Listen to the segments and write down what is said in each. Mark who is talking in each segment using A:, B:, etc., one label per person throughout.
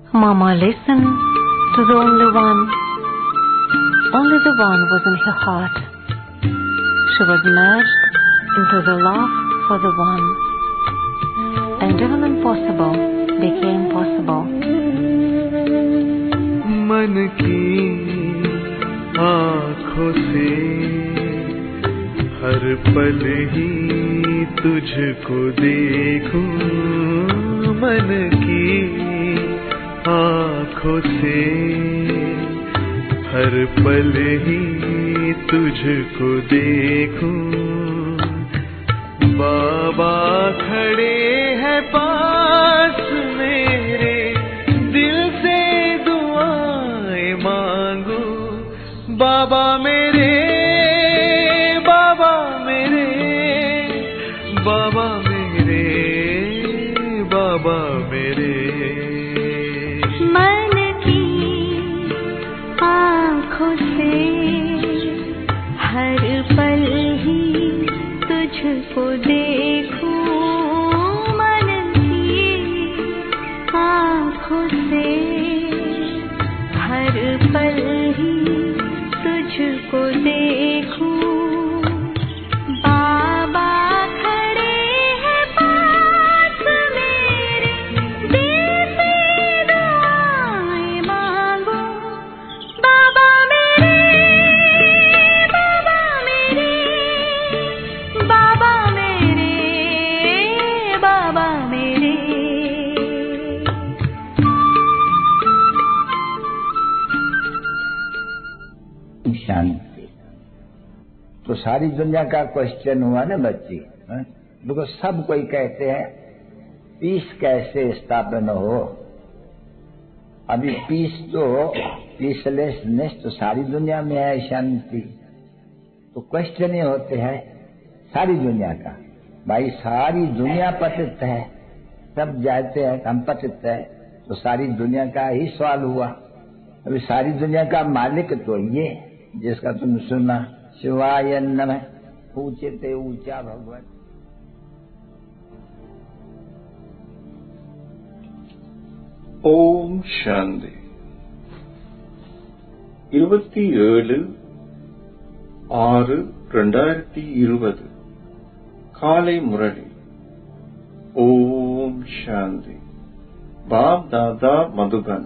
A: Mama listened to the only one. Only the one was in her heart. She was merged into the love for the one. And even impossible became possible.
B: मन की आँखों से हर पल ही तुझको देखूं मन की आँखों से हर पल ही तुझको देखूं बाबा खड़े हैं पास मेरे दिल से दुआएं मांगो बाबा मेरे बाबा मेरे बाबा मेरे बाबा मेरे
C: मन की आँखों से हर पल ही तुझको देखूं मन की आँखों से हर पल ही तुझको देखूं बाबा खड़े हैं पास मेरे दिल से दुआएं मांगो बाबा मेरे बाबा मेरे बाबा मेरे बाबा मेरे
D: शांति तो सारी दुनिया का क्वेश्चन हुआ ना बच्ची हैं? देखो सब कोई कहते हैं पीस कैसे स्थापन हो अभी पीस तो पीसलेसनेस तो सारी दुनिया में है शांति तो क्वेश्चन ये होते हैं सारी दुनिया का भाई सारी दुनिया पतित है सब जाते हैं हम पतित है तो सारी दुनिया का ही सवाल हुआ अभी सारी दुनिया का मालिक तो ये जिसका तुम सुना शिवाय नमः ऊंचे ते ऊंचा भगवत
E: ஓம் சாந்தி இருபத்தி ஏழு ஆறு ரெண்டாயிரத்தி இருபது காலை முரளி ஓம் சாந்தி பாப் தாதா மதுபன்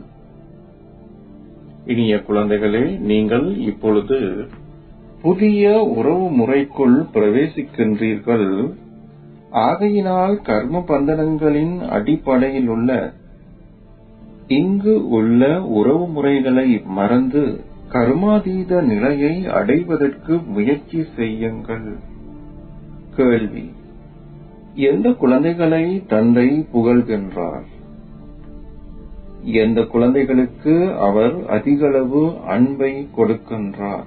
E: இனிய குழந்தைகளே நீங்கள் இப்பொழுது புதிய உறவு முறைக்குள் பிரவேசிக்கின்றீர்கள் ஆகையினால் கர்ம பந்தனங்களின் அடிப்படையில் உள்ள இங்கு உள்ள உறவு முறைகளை மறந்து கர்மாதீத நிலையை அடைவதற்கு முயற்சி செய்யுங்கள் கேள்வி எந்த குழந்தைகளை தந்தை புகழ்கின்றார் எந்த குழந்தைகளுக்கு அவர் அதிகளவு அன்பை கொடுக்கின்றார்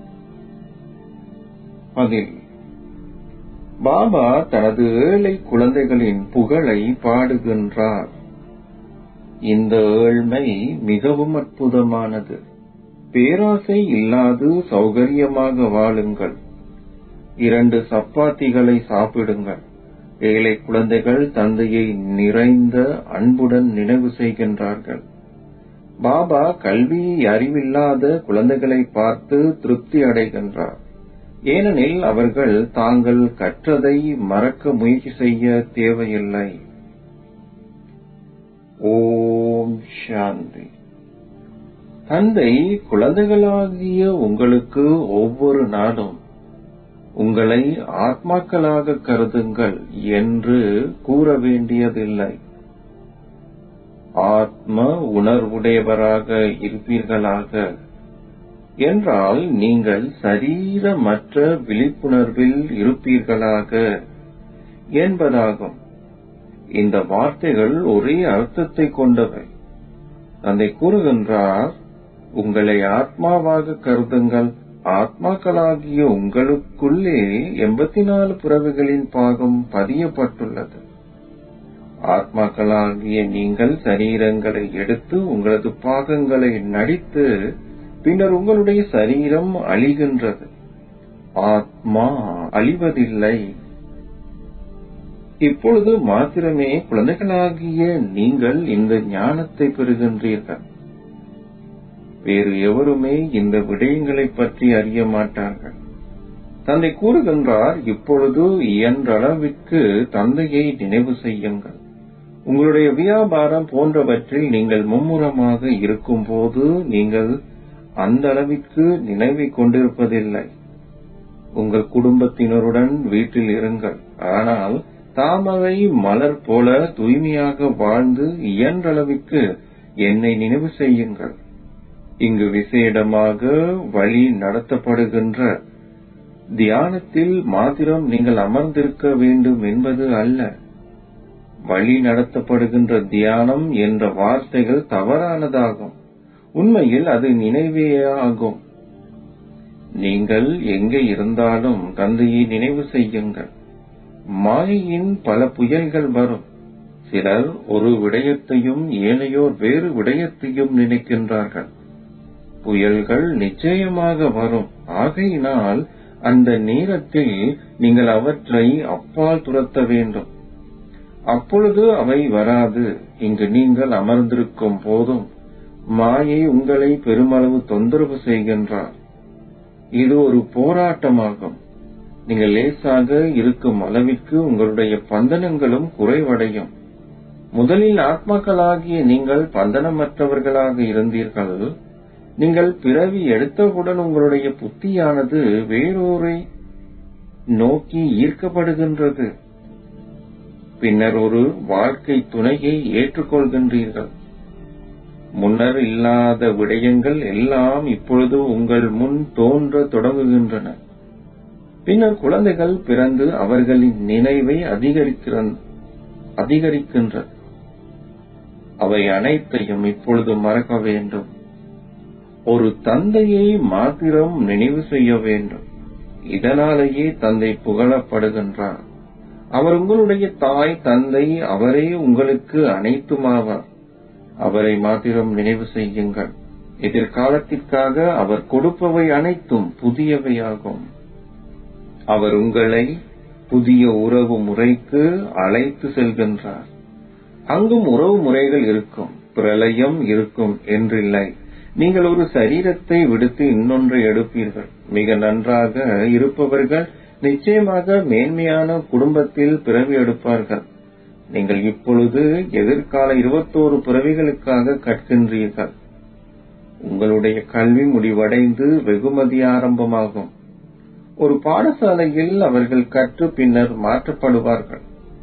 E: பதில் பாபா தனது ஏழை குழந்தைகளின் புகழை பாடுகின்றார் இந்த ஏழ்மை மிகவும் அற்புதமானது பேராசை இல்லாது சௌகரியமாக வாழுங்கள் இரண்டு சப்பாத்திகளை சாப்பிடுங்கள் ஏழை குழந்தைகள் தந்தையை நிறைந்த அன்புடன் நினைவு செய்கின்றார்கள் பாபா கல்வி அறிவில்லாத குழந்தைகளை பார்த்து திருப்தி அடைகின்றார் ஏனெனில் அவர்கள் தாங்கள் கற்றதை மறக்க முயற்சி செய்ய தேவையில்லை ஓம் சாந்தி தந்தை குழந்தைகளாகிய உங்களுக்கு ஒவ்வொரு நாளும் உங்களை ஆத்மாக்களாக கருதுங்கள் என்று கூற வேண்டியதில்லை ஆத்ம உணர்வுடையவராக இருப்பீர்களாக என்றால் நீங்கள் சரீரமற்ற விழிப்புணர்வில் இருப்பீர்களாக என்பதாகும் இந்த வார்த்தைகள் ஒரே அர்த்தத்தை கொண்டவை தந்தை கூறுகின்றார் உங்களை ஆத்மாவாக கருதுங்கள் ஆத்மாக்களாகிய உங்களுக்குள்ளே எண்பத்தி நாலு பிறவிகளின் பாகம் பதியப்பட்டுள்ளது ஆத்மாக்களாகிய நீங்கள் சரீரங்களை எடுத்து உங்களது பாகங்களை நடித்து பின்னர் உங்களுடைய சரீரம் அழிகின்றது ஆத்மா அழிவதில்லை இப்பொழுது மாத்திரமே குழந்தைகளாகிய நீங்கள் இந்த ஞானத்தை பெறுகின்றீர்கள் வேறு எவருமே இந்த விடயங்களைப் பற்றி அறிய மாட்டார்கள் தந்தை கூறுகின்றார் இப்பொழுது இயன்ற அளவிற்கு தந்தையை நினைவு செய்யுங்கள் உங்களுடைய வியாபாரம் போன்றவற்றில் நீங்கள் மும்முரமாக இருக்கும்போது நீங்கள் அந்த அளவிற்கு நினைவை கொண்டிருப்பதில்லை உங்கள் குடும்பத்தினருடன் வீட்டில் இருங்கள் ஆனால் தாமரை மலர் போல தூய்மையாக வாழ்ந்து இயன்றளவிற்கு என்னை நினைவு செய்யுங்கள் இங்கு விசேடமாக வழி நடத்தப்படுகின்ற தியானத்தில் மாத்திரம் நீங்கள் அமர்ந்திருக்க வேண்டும் என்பது அல்ல வழி நடத்தப்படுகின்ற தியானம் என்ற வார்த்தைகள் தவறானதாகும் உண்மையில் அது நினைவேயாகும் நீங்கள் எங்கே இருந்தாலும் தந்தையை நினைவு செய்யுங்கள் மாயையின் பல புயல்கள் வரும் சிலர் ஒரு விடயத்தையும் ஏனையோர் வேறு விடயத்தையும் நினைக்கின்றார்கள் புயல்கள் நிச்சயமாக வரும் ஆகையினால் அந்த நேரத்தில் நீங்கள் அவற்றை அப்பால் துரத்த வேண்டும் அப்பொழுது அவை வராது இங்கு நீங்கள் அமர்ந்திருக்கும் போதும் மாயை உங்களை பெருமளவு தொந்தரவு செய்கின்றார் இது ஒரு போராட்டமாகும் நீங்கள் லேசாக இருக்கும் அளவிற்கு உங்களுடைய பந்தனங்களும் குறைவடையும் முதலில் ஆத்மாக்களாகிய நீங்கள் பந்தனமற்றவர்களாக இருந்தீர்கள் நீங்கள் பிறவி எடுத்தவுடன் உங்களுடைய புத்தியானது வேறொரை நோக்கி ஈர்க்கப்படுகின்றது பின்னர் ஒரு வாழ்க்கை துணையை ஏற்றுக்கொள்கின்றீர்கள் முன்னர் இல்லாத விடயங்கள் எல்லாம் இப்பொழுது உங்கள் முன் தோன்ற தொடங்குகின்றன பின்னர் குழந்தைகள் பிறந்து அவர்களின் நினைவை அதிகரிக்கின்றது அவை அனைத்தையும் இப்பொழுது மறக்க வேண்டும் ஒரு தந்தையை மாத்திரம் நினைவு செய்ய வேண்டும் இதனாலேயே தந்தை புகழப்படுகின்றார் அவர் உங்களுடைய தாய் தந்தை அவரே உங்களுக்கு அனைத்துமாவார் அவரை மாத்திரம் நினைவு செய்யுங்கள் எதிர்காலத்திற்காக அவர் கொடுப்பவை அனைத்தும் புதியவையாகும் அவர் உங்களை புதிய உறவு முறைக்கு அழைத்து செல்கின்றார் அங்கும் உறவு முறைகள் இருக்கும் பிரளயம் இருக்கும் என்றில்லை நீங்கள் ஒரு சரீரத்தை விடுத்து இன்னொன்றை எடுப்பீர்கள் மிக நன்றாக இருப்பவர்கள் நிச்சயமாக மேன்மையான குடும்பத்தில் பிறவி எடுப்பார்கள் நீங்கள் இப்பொழுது எதிர்கால இருபத்தோரு பிறவிகளுக்காக கற்கின்றீர்கள் உங்களுடைய கல்வி முடிவடைந்து வெகுமதி ஆரம்பமாகும் ஒரு பாடசாலையில் அவர்கள் கற்று பின்னர் மாற்றப்படுவார்கள்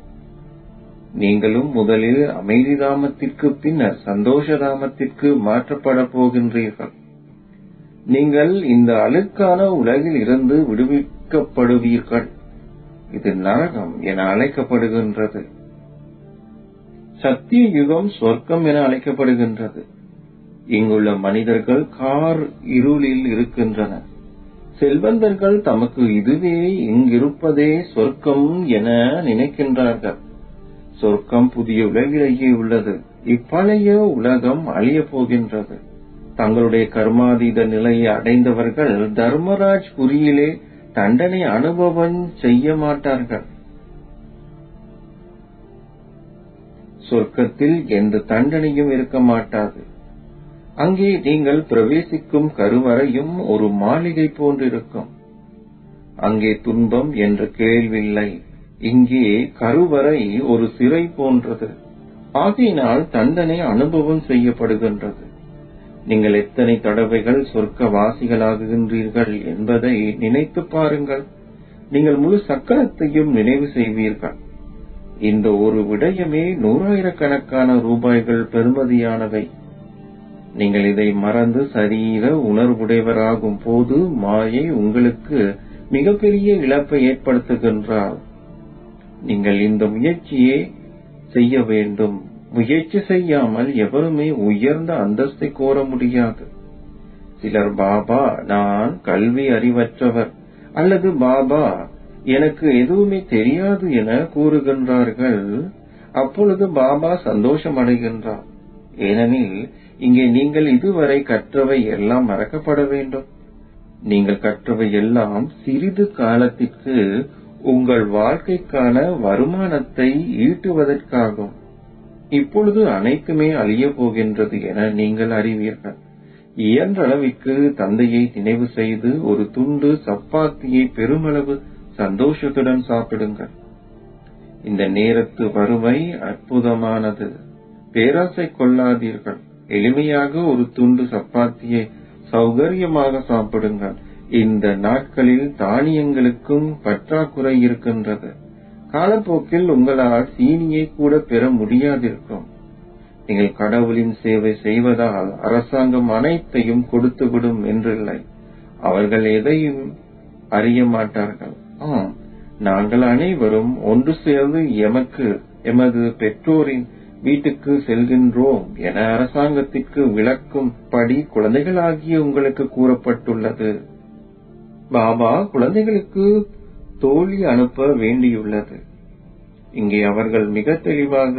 E: நீங்களும் முதலில் அமைதி தாமத்திற்கு பின்னர் சந்தோஷ தாமத்திற்கு மாற்றப்பட போகின்றீர்கள் நீங்கள் இந்த அழுக்கான உலகில் இருந்து விடுவிக்கப்படுவீர்கள் இது நரகம் என அழைக்கப்படுகின்றது சத்திய யுகம் சொர்க்கம் என அழைக்கப்படுகின்றது இங்குள்ள மனிதர்கள் கார் இருளில் இருக்கின்றனர் செல்வந்தர்கள் தமக்கு இதுவே இங்கிருப்பதே சொர்க்கம் என நினைக்கின்றார்கள் சொர்க்கம் புதிய உலகிலேயே உள்ளது இப்பழைய உலகம் அழிய போகின்றது தங்களுடைய கர்மாதீத நிலையை அடைந்தவர்கள் தர்மராஜ் புரியிலே தண்டனை அனுபவம் செய்ய மாட்டார்கள் சொர்க்கத்தில் எந்த தண்டனையும் இருக்க மாட்டாது அங்கே நீங்கள் பிரவேசிக்கும் கருவறையும் ஒரு மாளிகை போன்றிருக்கும் அங்கே துன்பம் என்ற கேள்வில்லை இங்கே கருவறை ஒரு சிறை போன்றது ஆகையினால் தண்டனை அனுபவம் செய்யப்படுகின்றது நீங்கள் எத்தனை தடவைகள் சொர்க்க வாசிகளாகுகின்றீர்கள் என்பதை நினைத்து பாருங்கள் நீங்கள் முழு சக்கரத்தையும் நினைவு செய்வீர்கள் இந்த ஒரு விடயமே நூறாயிரக்கணக்கான ரூபாய்கள் பெறுமதியானவை நீங்கள் இதை மறந்து சரீர உணர்வுடையவராகும் போது மாயை உங்களுக்கு மிகப்பெரிய இழப்பை ஏற்படுத்துகின்றார் நீங்கள் இந்த முயற்சியை செய்ய வேண்டும் முயற்சி செய்யாமல் எவருமே உயர்ந்த அந்தஸ்தை கோர முடியாது சிலர் பாபா நான் கல்வி அறிவற்றவர் அல்லது பாபா எனக்கு எதுவுமே தெரியாது என கூறுகின்றார்கள் அப்பொழுது பாபா சந்தோஷம் அடைகின்றார் ஏனெனில் இங்கே நீங்கள் இதுவரை கற்றவை எல்லாம் மறக்கப்பட வேண்டும் நீங்கள் கற்றவை எல்லாம் சிறிது காலத்திற்கு உங்கள் வாழ்க்கைக்கான வருமானத்தை ஈட்டுவதற்காகும் இப்பொழுது அனைத்துமே அழியப் போகின்றது என நீங்கள் அறிவீர்கள் இயன்ற அளவிற்கு தந்தையை நினைவு செய்து ஒரு துண்டு சப்பாத்தியை பெருமளவு சந்தோஷத்துடன் சாப்பிடுங்கள் இந்த நேரத்து வறுமை அற்புதமானது பேராசை கொள்ளாதீர்கள் எளிமையாக ஒரு துண்டு சப்பாத்தியை சௌகரியமாக சாப்பிடுங்கள் இந்த நாட்களில் தானியங்களுக்கும் பற்றாக்குறை இருக்கின்றது காலப்போக்கில் உங்களால் சீனியை கூட பெற முடியாதிருக்கும் நீங்கள் கடவுளின் சேவை செய்வதால் அரசாங்கம் அனைத்தையும் கொடுத்துவிடும் என்றில்லை அவர்கள் எதையும் அறிய மாட்டார்கள் ஆம் நாங்கள் அனைவரும் ஒன்று சேர்ந்து எமக்கு எமது பெற்றோரின் வீட்டுக்கு செல்கின்றோம் என அரசாங்கத்திற்கு விளக்கும் படி குழந்தைகளாகிய உங்களுக்கு கூறப்பட்டுள்ளது பாபா குழந்தைகளுக்கு தோழி அனுப்ப வேண்டியுள்ளது இங்கே அவர்கள் மிக தெளிவாக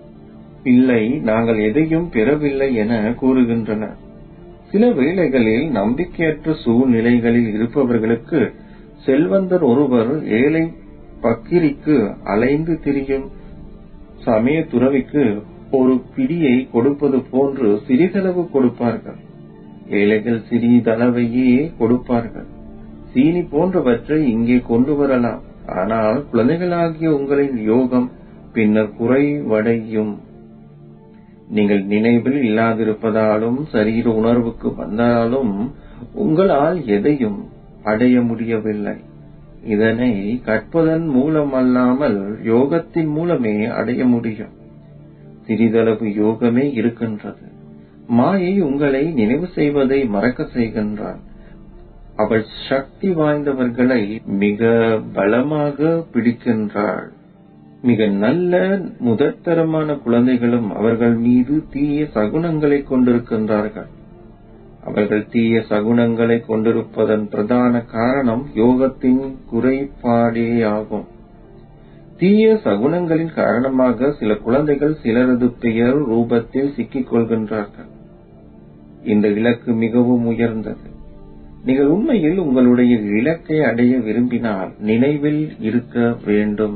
E: இல்லை நாங்கள் எதையும் பெறவில்லை என கூறுகின்றனர் சில வேளைகளில் நம்பிக்கையற்ற சூழ்நிலைகளில் இருப்பவர்களுக்கு செல்வந்தர் ஒருவர் ஏழை பக்கிரிக்கு அலைந்து திரியும் சமய துறவிக்கு ஒரு பிடியை கொடுப்பது போன்று சிறிதளவு கொடுப்பார்கள் ஏழைகள் சிறிதளவையே கொடுப்பார்கள் சீனி போன்றவற்றை இங்கே கொண்டு வரலாம் ஆனால் குழந்தைகளாகிய உங்களின் யோகம் பின்னர் குறைவடையும் நீங்கள் நினைவில் இல்லாதிருப்பதாலும் சரீர உணர்வுக்கு வந்தாலும் உங்களால் எதையும் அடைய முடியவில்லை இதனை கற்பதன் மூலமல்லாமல் யோகத்தின் மூலமே அடைய முடியும் சிறிதளவு யோகமே இருக்கின்றது மாயை உங்களை நினைவு செய்வதை மறக்க செய்கின்றான் அவள் சக்தி வாய்ந்தவர்களை மிக பலமாக பிடிக்கின்றாள் மிக நல்ல முதற்தரமான குழந்தைகளும் அவர்கள் மீது தீய சகுனங்களை கொண்டிருக்கின்றார்கள் அவர்கள் தீய சகுனங்களை கொண்டிருப்பதன் பிரதான காரணம் யோகத்தின் குறைபாடேயாகும் தீய சகுனங்களின் காரணமாக சில குழந்தைகள் சிலரது பெயர் ரூபத்தில் சிக்கிக் கொள்கின்றார்கள் இந்த இலக்கு மிகவும் உயர்ந்தது நீங்கள் உண்மையில் உங்களுடைய இலக்கை அடைய விரும்பினால் நினைவில் இருக்க வேண்டும்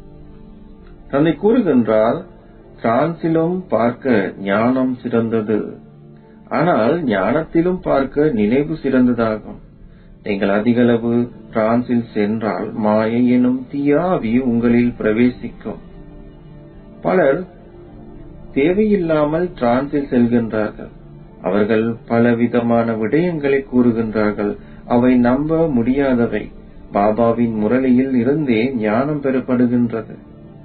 E: தந்தை கூறுகின்றார் பிரான்சிலும் பார்க்க ஞானம் சிறந்தது ஆனால் ஞானத்திலும் பார்க்க நினைவு சிறந்ததாகும் நீங்கள் அதிகளவு பிரான்சில் சென்றால் மாயை எனும் தீயாவி உங்களில் பிரவேசிக்கும் பலர் தேவையில்லாமல் டிரான்சில் செல்கின்றார்கள் அவர்கள் பலவிதமான விடயங்களை கூறுகின்றார்கள் அவை நம்ப முடியாதவை பாபாவின் முரளியில் இருந்தே ஞானம் பெறப்படுகின்றது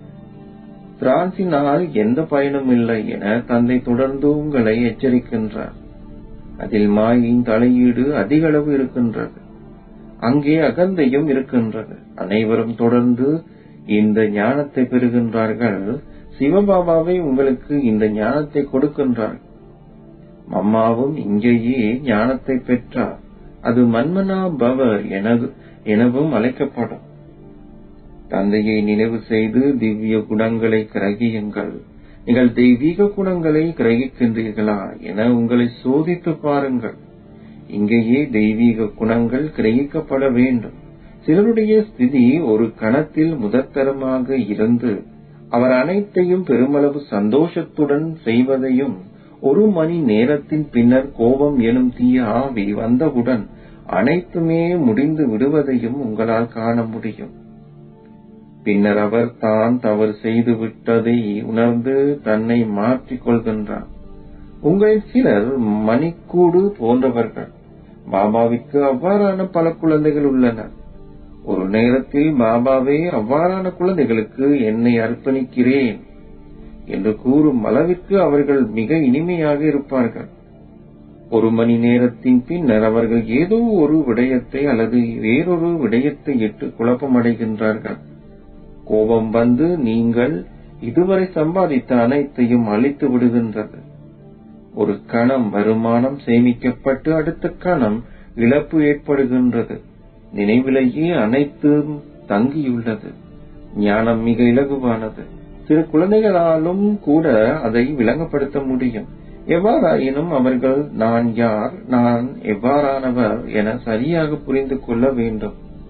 E: பிரான்சினால் எந்த பயனும் இல்லை என தந்தை தொடர்ந்து உங்களை எச்சரிக்கின்றார் அதில் மாயின் தலையீடு அதிக அளவு இருக்கின்றது அங்கே அகந்தையும் இருக்கின்றது அனைவரும் தொடர்ந்து இந்த ஞானத்தை பெறுகின்றார்கள் சிவபாபாவை உங்களுக்கு இந்த ஞானத்தை கொடுக்கின்றார் அம்மாவும் இங்கேயே ஞானத்தை பெற்றார் அது மன்மனா பவ எனவும் அழைக்கப்படும் தந்தையை நினைவு செய்து திவ்ய குணங்களை கிரகியுங்கள் நீங்கள் தெய்வீக குணங்களை கிரகிக்கின்றீர்களா என உங்களை சோதித்து பாருங்கள் இங்கேயே தெய்வீக குணங்கள் கிரகிக்கப்பட வேண்டும் சிலருடைய ஸ்திதி ஒரு கணத்தில் முதற்தரமாக இருந்து அவர் அனைத்தையும் பெருமளவு சந்தோஷத்துடன் செய்வதையும் ஒரு மணி நேரத்தின் பின்னர் கோபம் எனும் தீய ஆவி வந்தவுடன் அனைத்துமே முடிந்து விடுவதையும் உங்களால் காண முடியும் பின்னர் அவர் தான் தவறு செய்து விட்டதை உணர்ந்து தன்னை மாற்றிக் கொள்கின்றார் உங்களில் சிலர் மணிக்கூடு போன்றவர்கள் பாபாவிற்கு அவ்வாறான பல குழந்தைகள் உள்ளனர் ஒரு நேரத்தில் பாபாவே அவ்வாறான குழந்தைகளுக்கு என்னை அர்ப்பணிக்கிறேன் என்று கூறும் அளவிற்கு அவர்கள் மிக இனிமையாக இருப்பார்கள் ஒரு மணி நேரத்தின் பின்னர் அவர்கள் ஏதோ ஒரு விடயத்தை அல்லது வேறொரு விடயத்தை இட்டு குழப்பமடைகின்றார்கள் கோபம் வந்து நீங்கள் இதுவரை சம்பாதித்த அனைத்தையும் அழித்து விடுகின்றது ஒரு கணம் வருமானம் சேமிக்கப்பட்டு அடுத்த கணம் இழப்பு ஏற்படுகின்றது நினைவிலேயே அனைத்தும் தங்கியுள்ளது ஞானம் மிக இலகுவானது சிறு குழந்தைகளாலும் கூட அதை விளங்கப்படுத்த முடியும் எவ்வாறாயினும் அவர்கள் நான் யார் நான் எவ்வாறானவர் என சரியாக புரிந்து கொள்ள வேண்டும்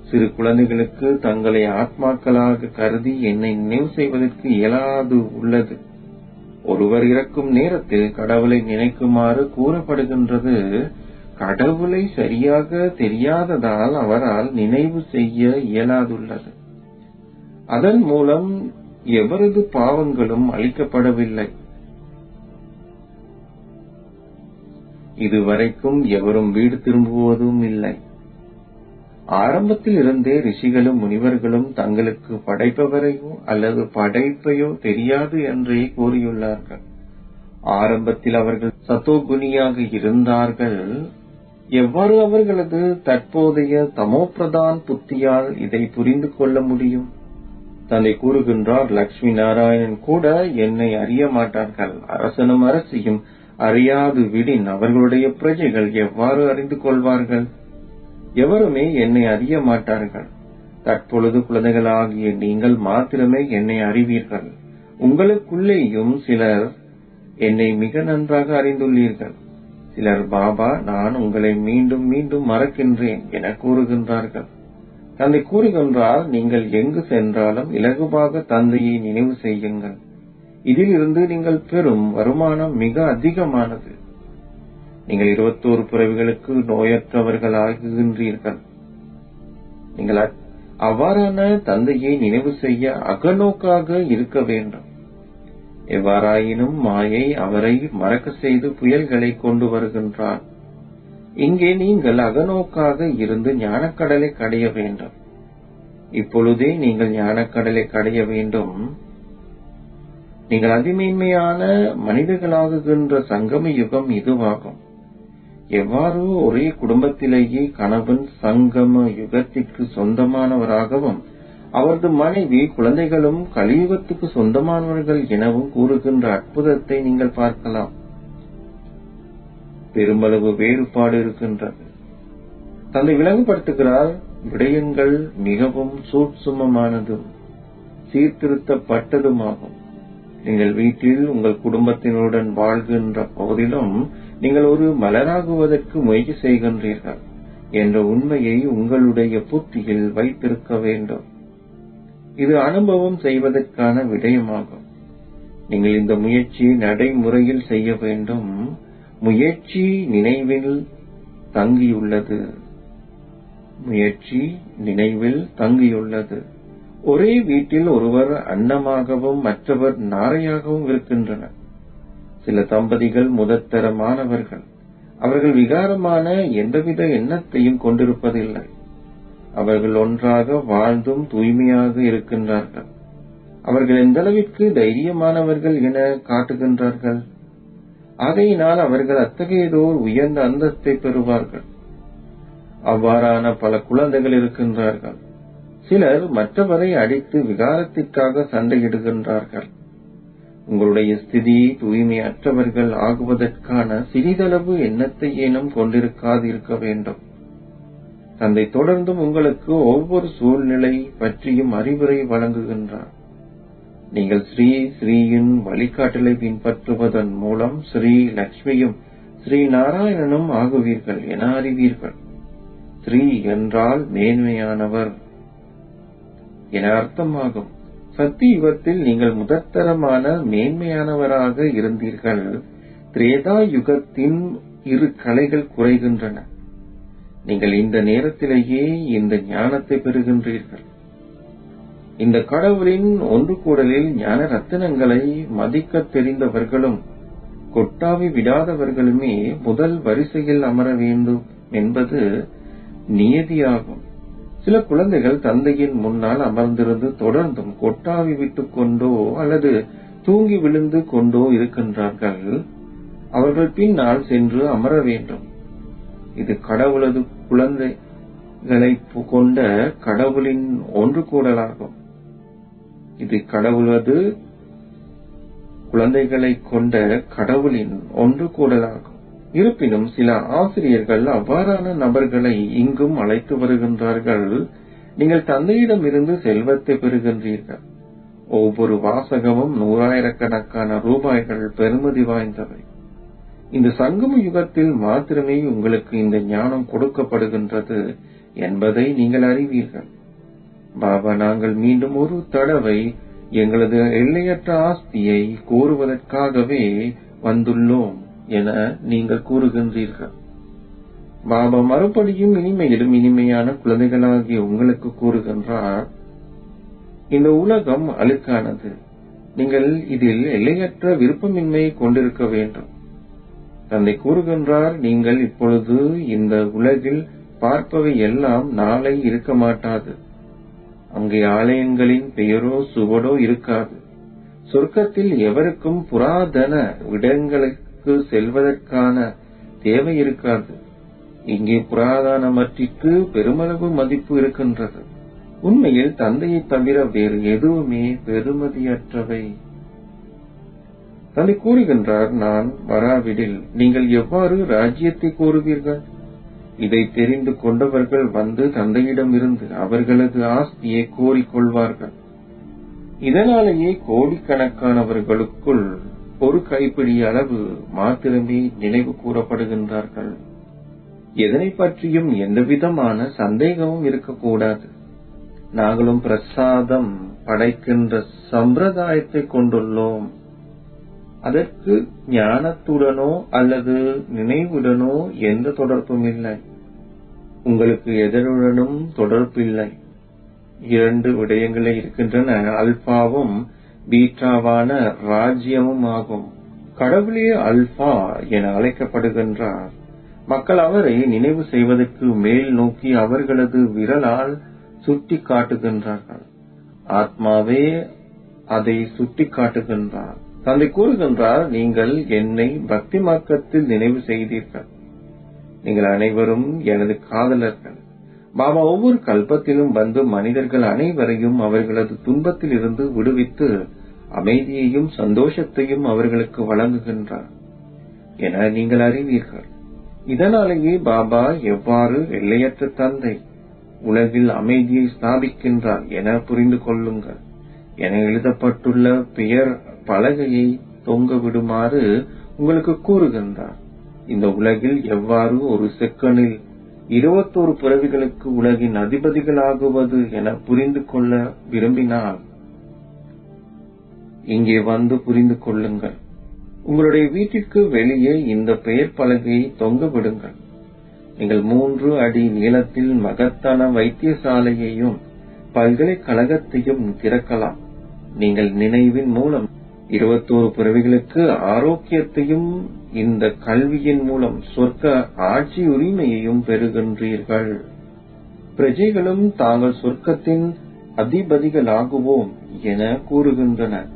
E: சிறு குழந்தைகளுக்கு தங்களை ஆத்மாக்களாக கருதி என்னை நினைவு செய்வதற்கு இயலாது உள்ளது ஒருவர் இறக்கும் நேரத்தில் கடவுளை நினைக்குமாறு கூறப்படுகின்றது கடவுளை சரியாக தெரியாததால் அவரால் நினைவு செய்ய இயலாதுள்ளது அதன் மூலம் எவரது பாவங்களும் அளிக்கப்படவில்லை இதுவரைக்கும் எவரும் வீடு திரும்புவதும் இல்லை ஆரம்பத்தில் இருந்தே ரிஷிகளும் முனிவர்களும் தங்களுக்கு படைப்பவரையோ அல்லது படைப்பையோ தெரியாது என்றே கூறியுள்ளார்கள் ஆரம்பத்தில் அவர்கள் சத்தோகுனியாக இருந்தார்கள் எவ்வாறு அவர்களது தற்போதைய தமோபிரதான் புத்தியால் இதை புரிந்து கொள்ள முடியும் தன்னை கூறுகின்றார் லட்சுமி நாராயணன் கூட என்னை அறிய மாட்டார்கள் அரசனும் அரசியும் அறியாது விடின் அவர்களுடைய பிரஜைகள் எவ்வாறு அறிந்து கொள்வார்கள் எவருமே என்னை அறிய மாட்டார்கள் தற்பொழுது குழந்தைகளாகிய நீங்கள் மாத்திரமே என்னை அறிவீர்கள் உங்களுக்குள்ளேயும் சிலர் என்னை மிக நன்றாக அறிந்துள்ளீர்கள் சிலர் பாபா நான் உங்களை மீண்டும் மீண்டும் மறக்கின்றேன் என கூறுகின்றார்கள் தந்தை கூறுகின்றார் நீங்கள் எங்கு சென்றாலும் இலகுவாக தந்தையை நினைவு செய்யுங்கள் இதிலிருந்து நீங்கள் பெறும் வருமானம் மிக அதிகமானது நீங்கள் இருபத்தோரு பிறவிகளுக்கு நோயற்றவர்கள் ஆகுகின்றீர்கள் நீங்கள் அ- அவ்வாறான தந்தையை நினைவு செய்ய அகநோக்காக இருக்க வேண்டும் எவ்வாறாயினும் மாயை அவரை மறக்க செய்து புயல்களை கொண்டு வருகின்றார் இங்கே நீங்கள் அகநோக்காக இருந்து ஞானக்கடலை கடைய வேண்டும் இப்பொழுதே நீங்கள் ஞானக்கடலை கடைய வேண்டும் நீங்கள் அதிமேன்மையான மனிதர்களாகுகின்ற சங்கம யுகம் இதுவாகும் எவ்வாறு ஒரே குடும்பத்திலேயே கணவன் சங்கம யுகத்திற்கு சொந்தமானவராகவும் அவரது மனைவி குழந்தைகளும் கலியுகத்துக்கு சொந்தமானவர்கள் எனவும் கூறுகின்ற அற்புதத்தை நீங்கள் பார்க்கலாம் பெருமளவு வேறுபாடு இருக்கின்றது தந்தை விளங்குபடுத்துகிறார் விடயங்கள் மிகவும் சூட்சுமமானதும் சீர்திருத்தப்பட்டதுமாகும் நீங்கள் வீட்டில் உங்கள் குடும்பத்தினருடன் வாழ்கின்ற போதிலும் நீங்கள் ஒரு மலராகுவதற்கு முயற்சி செய்கின்றீர்கள் என்ற உண்மையை உங்களுடைய புத்தியில் வைத்திருக்க வேண்டும் இது அனுபவம் செய்வதற்கான விடயமாகும் நீங்கள் இந்த முயற்சியை நடைமுறையில் செய்ய வேண்டும் முயற்சி நினைவில் தங்கியுள்ளது முயற்சி நினைவில் தங்கியுள்ளது ஒரே வீட்டில் ஒருவர் அன்னமாகவும் மற்றவர் நாரையாகவும் இருக்கின்றனர் சில தம்பதிகள் முதற்தரமானவர்கள் அவர்கள் விகாரமான எந்தவித எண்ணத்தையும் கொண்டிருப்பதில்லை அவர்கள் ஒன்றாக வாழ்ந்தும் தூய்மையாக இருக்கின்றார்கள் அவர்கள் எந்தளவிற்கு தைரியமானவர்கள் என காட்டுகின்றார்கள் ஆகையினால் அவர்கள் அத்தகையதோர் உயர்ந்த அந்தஸ்தை பெறுவார்கள் அவ்வாறான பல குழந்தைகள் இருக்கின்றார்கள் சிலர் மற்றவரை அடித்து விகாரத்திற்காக சண்டையிடுகின்றார்கள் உங்களுடைய ஸ்திதி தூய்மையற்றவர்கள் ஆகுவதற்கான சிறிதளவு எண்ணத்தை ஏனும் கொண்டிருக்காது இருக்க வேண்டும் தந்தை தொடர்ந்தும் உங்களுக்கு ஒவ்வொரு சூழ்நிலை பற்றியும் அறிவுரை வழங்குகின்றார் நீங்கள் ஸ்ரீ ஸ்ரீயின் வழிகாட்டலை பின்பற்றுவதன் மூலம் ஸ்ரீ லட்சுமியும் ஸ்ரீ நாராயணனும் ஆகுவீர்கள் என அறிவீர்கள் ஸ்ரீ என்றால் மேன்மையானவர் என அர்த்தமாகும் சத்திய யுகத்தில் நீங்கள் முதற்தரமான மேன்மையானவராக இருந்தீர்கள் திரேதா யுகத்தின் இரு கலைகள் குறைகின்றன நீங்கள் இந்த நேரத்திலேயே இந்த ஞானத்தை பெறுகின்றீர்கள் இந்த கடவுளின் ஒன்று கூடலில் ஞான ரத்தினங்களை மதிக்க தெரிந்தவர்களும் கொட்டாவி விடாதவர்களுமே முதல் வரிசையில் அமர வேண்டும் என்பது நியதியாகும் சில குழந்தைகள் தந்தையின் முன்னால் அமர்ந்திருந்து தொடர்ந்தும் கொட்டாவி விட்டுக் கொண்டோ அல்லது தூங்கி விழுந்து கொண்டோ இருக்கின்றார்கள் அவர்கள் பின்னால் சென்று அமர வேண்டும் இது கடவுளது குழந்தைகளை கொண்ட கடவுளின் ஒன்று கூடலாகும் இது கடவுளது குழந்தைகளை கொண்ட கடவுளின் ஒன்று கூடலாகும் இருப்பினும் சில ஆசிரியர்கள் அவ்வாறான நபர்களை இங்கும் அழைத்து வருகின்றார்கள் நீங்கள் தந்தையிடமிருந்து செல்வத்தை பெறுகின்றீர்கள் ஒவ்வொரு வாசகமும் நூறாயிரக்கணக்கான ரூபாய்கள் பெறுமதி வாய்ந்தவை இந்த சங்கம யுகத்தில் மாத்திரமே உங்களுக்கு இந்த ஞானம் கொடுக்கப்படுகின்றது என்பதை நீங்கள் அறிவீர்கள் பாபா நாங்கள் மீண்டும் ஒரு தடவை எங்களது எல்லையற்ற ஆஸ்தியை கோருவதற்காகவே வந்துள்ளோம் என நீங்கள் கூறுகின்றீர்கள் பாபா மறுபடியும் இனிமையிலும் இனிமையான குழந்தைகளாகிய உங்களுக்கு கூறுகின்றார் இந்த உலகம் அழுக்கானது நீங்கள் இதில் எல்லையற்ற விருப்பமின்மையை கொண்டிருக்க வேண்டும் தந்தை கூறுகின்றார் நீங்கள் இப்பொழுது இந்த உலகில் பார்ப்பவை எல்லாம் நாளை இருக்க மாட்டாது அங்கே ஆலயங்களின் பெயரோ சுவடோ இருக்காது சொர்க்கத்தில் எவருக்கும் புராதன இடங்களுக்கு செல்வதற்கான தேவை இருக்காது இங்கே புராதனமற்றிற்கு பெருமளவு மதிப்பு இருக்கின்றது உண்மையில் தந்தையை தவிர வேறு எதுவுமே பெருமதியற்றவை தந்தை கூறுகின்றார் நான் வராவிடில் நீங்கள் எவ்வாறு ராஜ்யத்தை கோருவீர்கள் இதை தெரிந்து கொண்டவர்கள் வந்து தந்தையிடமிருந்து அவர்களது ஆஸ்தியை கோரிக்கொள்வார்கள் இதனாலேயே கோடிக்கணக்கானவர்களுக்குள் ஒரு கைப்பிடி அளவு மாத்திரமே நினைவு கூறப்படுகின்றார்கள் எதனை பற்றியும் எந்தவிதமான சந்தேகமும் இருக்கக்கூடாது நாங்களும் பிரசாதம் படைக்கின்ற சம்பிரதாயத்தை கொண்டுள்ளோம் அதற்கு ஞானத்துடனோ அல்லது நினைவுடனோ எந்த தொடர்பும் இல்லை உங்களுக்கு எதனுடனும் தொடர்பில்லை இரண்டு விடயங்களே இருக்கின்றன அல்பாவும் பீட்டாவான ராஜ்யமும் ஆகும் கடவுளே அல்பா என அழைக்கப்படுகின்றார் மக்கள் அவரை நினைவு செய்வதற்கு மேல் நோக்கி அவர்களது விரலால் சுட்டி காட்டுகின்றார்கள் ஆத்மாவே அதை சுட்டி காட்டுகின்றார் தந்தை கூறுகின்றார் நீங்கள் என்னை பக்தி மார்க்கத்தில் நினைவு செய்தீர்கள் நீங்கள் அனைவரும் எனது காதலர்கள் பாபா ஒவ்வொரு கல்பத்திலும் வந்து மனிதர்கள் அனைவரையும் அவர்களது துன்பத்தில் இருந்து விடுவித்து அமைதியையும் சந்தோஷத்தையும் அவர்களுக்கு வழங்குகின்றார் என நீங்கள் அறிவீர்கள் இதனாலேயே பாபா எவ்வாறு எல்லையற்ற தந்தை உலகில் அமைதியை ஸ்தாபிக்கின்றார் என புரிந்து கொள்ளுங்கள் என எழுதப்பட்டுள்ள பெயர் பலகையை தொங்க விடுமாறு உங்களுக்கு கூறுகின்றார் இந்த உலகில் எவ்வாறு ஒரு செக்கனில் இருபத்தோரு பிறவிகளுக்கு உலகின் அதிபதிகளாகுவது என புரிந்து கொள்ள விரும்பினால் இங்கே வந்து புரிந்து கொள்ளுங்கள் உங்களுடைய வீட்டிற்கு வெளியே இந்த பெயர் பலகையை தொங்க விடுங்கள் நீங்கள் மூன்று அடி நீளத்தில் மகத்தான வைத்தியசாலையையும் பல்கலைக்கழகத்தையும் திறக்கலாம் நீங்கள் நினைவின் மூலம் இருபத்தோரு பிறவிகளுக்கு ஆரோக்கியத்தையும் இந்த கல்வியின் மூலம் சொர்க்க ஆட்சி உரிமையையும் பெறுகின்றீர்கள் பிரஜைகளும் தாங்கள் சொர்க்கத்தின் அதிபதிகளாகுவோம் என கூறுகின்றனர்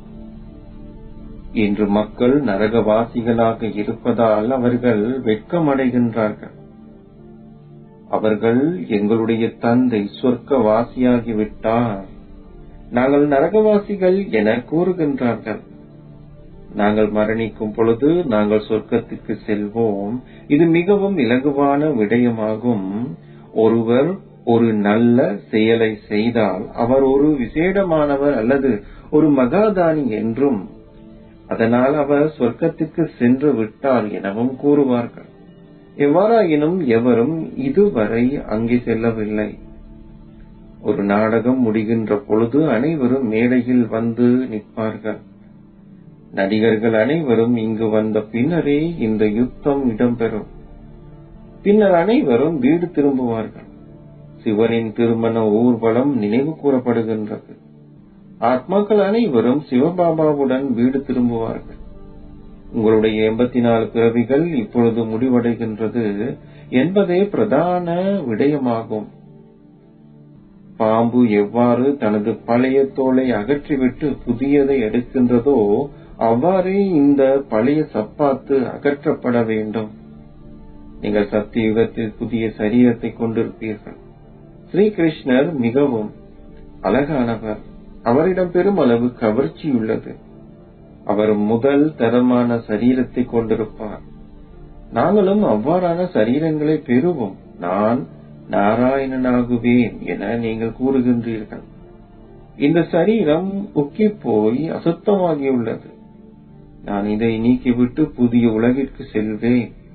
E: இன்று மக்கள் நரகவாசிகளாக இருப்பதால் அவர்கள் வெட்கமடைகின்றார்கள் அவர்கள் எங்களுடைய தந்தை சொர்க்கவாசியாகிவிட்டார் நாங்கள் நரகவாசிகள் என கூறுகின்றார்கள் நாங்கள் மரணிக்கும் பொழுது நாங்கள் சொர்க்கத்துக்கு செல்வோம் இது மிகவும் இலகுவான விடயமாகும் ஒருவர் ஒரு நல்ல செயலை செய்தால் அவர் ஒரு விசேடமானவர் அல்லது ஒரு மகாதானி என்றும் அதனால் அவர் சொர்க்கத்துக்கு சென்று விட்டார் எனவும் கூறுவார்கள் எவ்வாறாயினும் எவரும் இதுவரை அங்கே செல்லவில்லை ஒரு நாடகம் முடிகின்ற பொழுது அனைவரும் மேடையில் வந்து நிற்பார்கள் நடிகர்கள் அனைவரும் இங்கு வந்த பின்னரே இந்த யுத்தம் இடம்பெறும் பின்னர் அனைவரும் வீடு திரும்புவார்கள் சிவனின் திருமண ஊர்வலம் நினைவு கூறப்படுகின்றது ஆத்மாக்கள் அனைவரும் சிவபாபாவுடன் வீடு திரும்புவார்கள் உங்களுடைய எண்பத்தி நாலு பிறவிகள் இப்பொழுது முடிவடைகின்றது என்பதே பிரதான விடயமாகும் பாம்பு எவ்வாறு தனது பழைய தோலை அகற்றிவிட்டு புதியதை எடுக்கின்றதோ அவ்வாறே இந்த பழைய சப்பாத்து அகற்றப்பட வேண்டும் நீங்கள் சத்திய யுகத்தில் புதிய சரீரத்தை கொண்டிருப்பீர்கள் ஸ்ரீகிருஷ்ணர் மிகவும் அழகானவர் அவரிடம் பெருமளவு கவர்ச்சி உள்ளது அவர் முதல் தரமான சரீரத்தை கொண்டிருப்பார் நாங்களும் அவ்வாறான சரீரங்களை பெறுவோம் நான் நாராயணனாகுவேன் என நீங்கள் கூறுகின்றீர்கள் இந்த சரீரம் உக்கி போய் அசுத்தமாகியுள்ளது நான் இதை நீக்கிவிட்டு புதிய உலகிற்கு செல்வேன்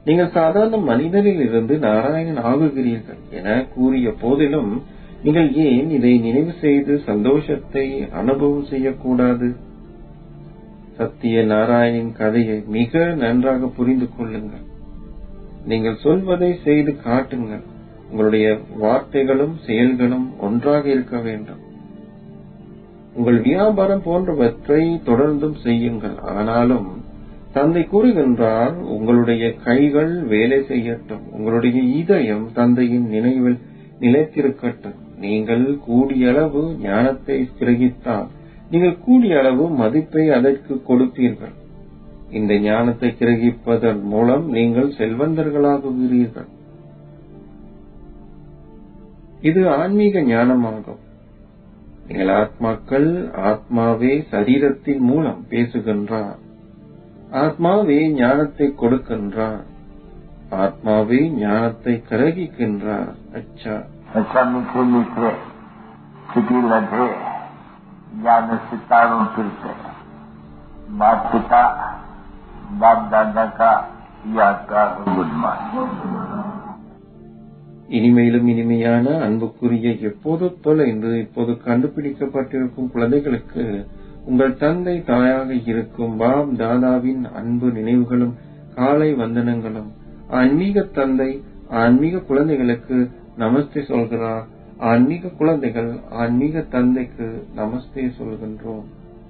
E: நீங்கள் சாதாரண மனிதரில் இருந்து நாராயணன் ஆகுகிறீர்கள் என கூறிய போதிலும் நீங்கள் ஏன் இதை நினைவு செய்து சந்தோஷத்தை அனுபவம் செய்யக்கூடாது சத்திய நாராயணின் கதையை மிக நன்றாக புரிந்து கொள்ளுங்கள் நீங்கள் சொல்வதை செய்து காட்டுங்கள் உங்களுடைய வார்த்தைகளும் செயல்களும் ஒன்றாக இருக்க வேண்டும் உங்கள் வியாபாரம் போன்றவற்றை தொடர்ந்தும் செய்யுங்கள் ஆனாலும் தந்தை கூறுகின்றார் உங்களுடைய கைகள் வேலை செய்யட்டும் உங்களுடைய இதயம் தந்தையின் நினைவில் நிலைத்திருக்கட்டும் நீங்கள் கூடிய அளவு ஞானத்தை கிரகித்தால் நீங்கள் கூடிய அளவு மதிப்பை அதற்கு கொடுப்பீர்கள் இந்த ஞானத்தை கிரகிப்பதன் மூலம் நீங்கள் செல்வந்தர்களாகுகிறீர்கள் இது ஆன்மீக ஞானமாகும் நீங்கள் ஆத்மாக்கள் ஆத்மாவே சரீரத்தின் மூலம் பேசுகின்றார் ஆத்மாவே ஞானத்தை கொடுக்கின்றார் ஆத்மாவே ஞானத்தை கிரகிக்கின்றார் அச்சா
D: अच्छा मीठे मीठे सिटी लगे ज्ञान सितारों फिरते माता पिता बाप दादा का याद का गुड मॉर्निंग
E: இனிமையிலும் இனிமையான அன்புக்குரிய எப்போது தொலைந்து இப்போது கண்டுபிடிக்கப்பட்டிருக்கும் குழந்தைகளுக்கு உங்கள் தந்தை தாயாக இருக்கும் பாப் தாதாவின் அன்பு நினைவுகளும் காலை வந்தனங்களும் ஆன்மீக தந்தை ஆன்மீக குழந்தைகளுக்கு நமஸ்தே சொல்கிறார் ஆன்மீக குழந்தைகள் ஆன்மீக தந்தைக்கு நமஸ்தே சொல்கின்றோம்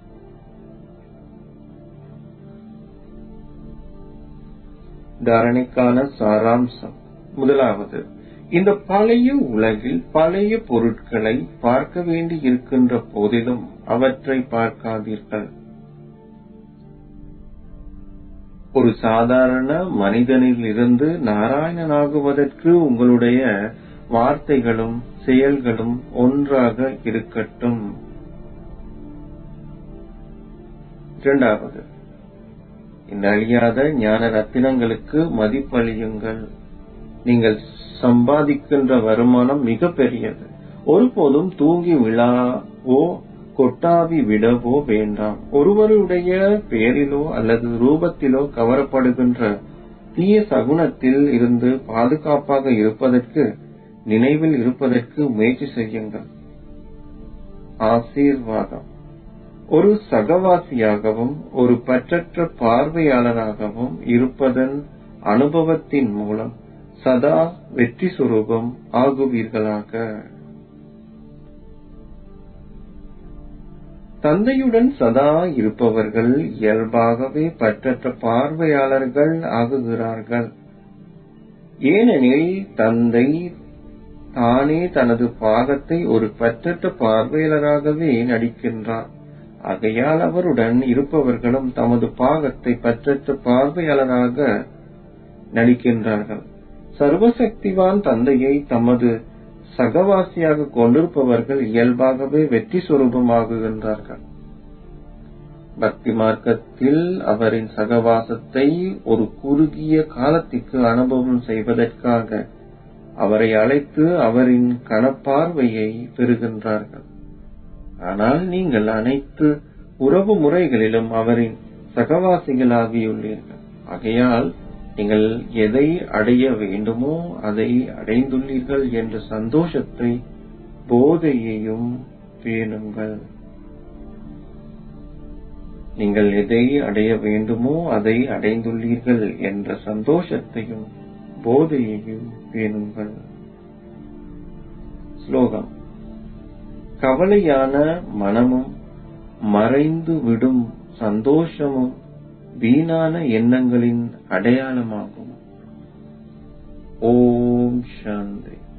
E: தாரணைக்கான சாராம்சம் முதலாவது இந்த பழைய உலகில் பழைய பொருட்களை பார்க்க வேண்டி இருக்கின்ற போதிலும் அவற்றை பார்க்காதீர்கள் ஒரு சாதாரண மனிதனில் இருந்து நாராயணனாகுவதற்கு உங்களுடைய வார்த்தைகளும் செயல்களும் ஒன்றாக இருக்கட்டும் இரண்டாவது இந்த அழியாத ஞான ரத்தினங்களுக்கு மதிப்பளியுங்கள் நீங்கள் சம்பாதிக்கின்ற வருமானம் மிக பெரியது ஒருபோதும் தூங்கி விழாவோ கொட்டாவி விடவோ வேண்டாம் ஒருவருடைய பெயரிலோ அல்லது ரூபத்திலோ கவரப்படுகின்ற தீய சகுனத்தில் இருந்து பாதுகாப்பாக இருப்பதற்கு நினைவில் இருப்பதற்கு முயற்சி செய்யுங்கள் ஆசீர்வாதம் ஒரு சகவாசியாகவும் ஒரு பற்றற்ற பார்வையாளராகவும் இருப்பதன் அனுபவத்தின் மூலம் சதா வெற்றி சுரூபம் ஆகுவீர்களாக தந்தையுடன் சதா இருப்பவர்கள் இயல்பாகவே பற்றற்ற பார்வையாளர்கள் ஆகுகிறார்கள் ஏனெனில் தந்தை தானே தனது பாகத்தை ஒரு பற்றற்ற பார்வையாளராகவே நடிக்கின்றார் ஆகையால் அவருடன் இருப்பவர்களும் தமது பாகத்தை பற்றற்ற பார்வையாளராக நடிக்கின்றார்கள் சர்வசக்திவான் தந்தையை தமது சகவாசியாக கொண்டிருப்பவர்கள் இயல்பாகவே வெற்றி சுரூபமாகுகின்றார்கள் பக்தி மார்க்கத்தில் அவரின் சகவாசத்தை ஒரு குறுகிய காலத்திற்கு அனுபவம் செய்வதற்காக அவரை அழைத்து அவரின் கனப்பார்வையை பெறுகின்றார்கள் ஆனால் நீங்கள் அனைத்து உறவு முறைகளிலும் அவரின் சகவாசிகளாகியுள்ளீர்கள் ஆகையால் நீங்கள் எதை அடைய வேண்டுமோ அதை அடைந்துள்ளீர்கள் என்ற சந்தோஷத்தை போதையையும் பேணுங்கள் நீங்கள் எதை அடைய வேண்டுமோ அதை அடைந்துள்ளீர்கள் என்ற சந்தோஷத்தையும் போதையையும் பேணுங்கள் ஸ்லோகம் கவலையான மனமும் மறைந்து விடும் சந்தோஷமும் வீணான எண்ணங்களின் அடையாளமாகும் ஓம் சாந்தி